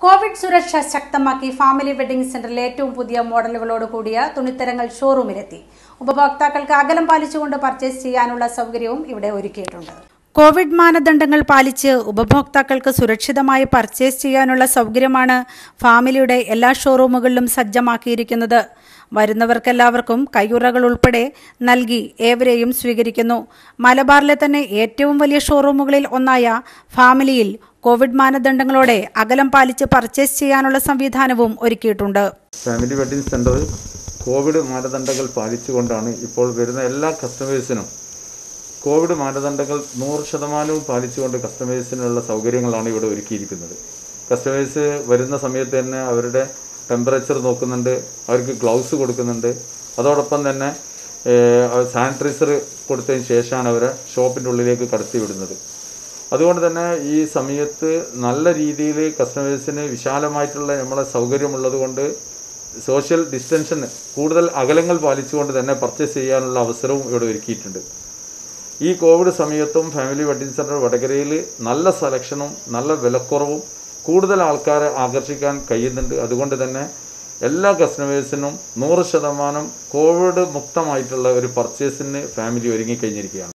Covid സുരക്ഷ ശക്തമാക്കി family wedding സെന്ററിലെ ഏറ്റവും പുതിയ മോഡലുകളോട് കൂടിയ തുണിത്തരങ്ങൾ ഷോറൂമിലെത്തി ഉപഭോക്താക്കൾക്ക് അകലം പാലിച്ചുകൊണ്ട് പർച്ചേസ് ചെയ്യാനുള്ള സൗകര്യവും ഇവിടെ ഒരുക്കിയിട്ടുണ്ട് കോവിഡ് മാനദണ്ഡങ്ങൾ പാലിച്ച് ഉപഭോക്താക്കൾക്ക് സുരക്ഷിതമായി പർച്ചേസ് ചെയ്യാനുള്ള സൗകര്യമാണ് ഫാമിലിയുടെ എല്ലാ ഷോറൂമുകളിലും സജ്ജമാക്കിയിരിക്കുന്നത് വരുന്നവർക്കെല്ലാവർക്കും കയ്യുറകൾ ഉൾപ്പെടെ നൽകി ഏവരെയും സ്വീകരിക്കുന്നു മലബാറിലെ തന്നെ ഏറ്റവും വലിയ ഷോറൂമുകളിൽ ഒന്നായ ഫാമിലിയിൽ കോവിഡ് മാനദണ്ഡങ്ങളോടെ അകലം പാലിച്ച് പർച്ചേസ് ചെയ്യാനുള്ള സംവിധാനവും ഒരുക്കിയിട്ടുണ്ട് ഫാമിലി വെഡിങ് സെൻറ്റർ കോവിഡ് മാനദണ്ഡങ്ങൾ പാലിച്ചുകൊണ്ടാണ് ഇപ്പോൾ വരുന്ന എല്ലാ കസ്റ്റമേഴ്സിനും കോവിഡ് മാനദണ്ഡങ്ങൾ നൂറ് ശതമാനവും പാലിച്ചുകൊണ്ട് കസ്റ്റമേഴ്സിനുള്ള സൗകര്യങ്ങളാണ് ഇവിടെ ഒരുക്കിയിരിക്കുന്നത് കസ്റ്റമേഴ്സ് വരുന്ന സമയത്ത് തന്നെ അവരുടെ ടെമ്പറേച്ചർ നോക്കുന്നുണ്ട് അവർക്ക് ഗ്ലൗസ് കൊടുക്കുന്നുണ്ട് അതോടൊപ്പം തന്നെ സാനിറ്റൈസർ കൊടുത്തതിന് ശേഷമാണ് അവരെ ഷോപ്പിൻ്റെ ഉള്ളിലേക്ക് കടത്തി വിടുന്നത് അതുകൊണ്ട് തന്നെ ഈ സമയത്ത് നല്ല രീതിയിൽ കസ്റ്റമേഴ്സിന് വിശാലമായിട്ടുള്ള നമ്മളെ സൗകര്യമുള്ളത് കൊണ്ട് സോഷ്യൽ ഡിസ്റ്റൻഷൻ കൂടുതൽ അകലങ്ങൾ പാലിച്ചുകൊണ്ട് തന്നെ പർച്ചേസ് ചെയ്യാനുള്ള അവസരവും ഇവിടെ ഒരുക്കിയിട്ടുണ്ട് ഈ കോവിഡ് സമയത്തും ഫാമിലി വെഡിങ് സെൻറ്റർ വടകരയിൽ നല്ല സെലക്ഷനും നല്ല വിലക്കുറവും കൂടുതൽ ആൾക്കാരെ ആകർഷിക്കാൻ കഴിയുന്നുണ്ട് അതുകൊണ്ട് തന്നെ എല്ലാ കസ്റ്റമേഴ്സിനും നൂറ് ശതമാനം കോവിഡ് മുക്തമായിട്ടുള്ള ഒരു പർച്ചേസിന് ഫാമിലി ഒരുങ്ങിക്കഴിഞ്ഞിരിക്കുകയാണ്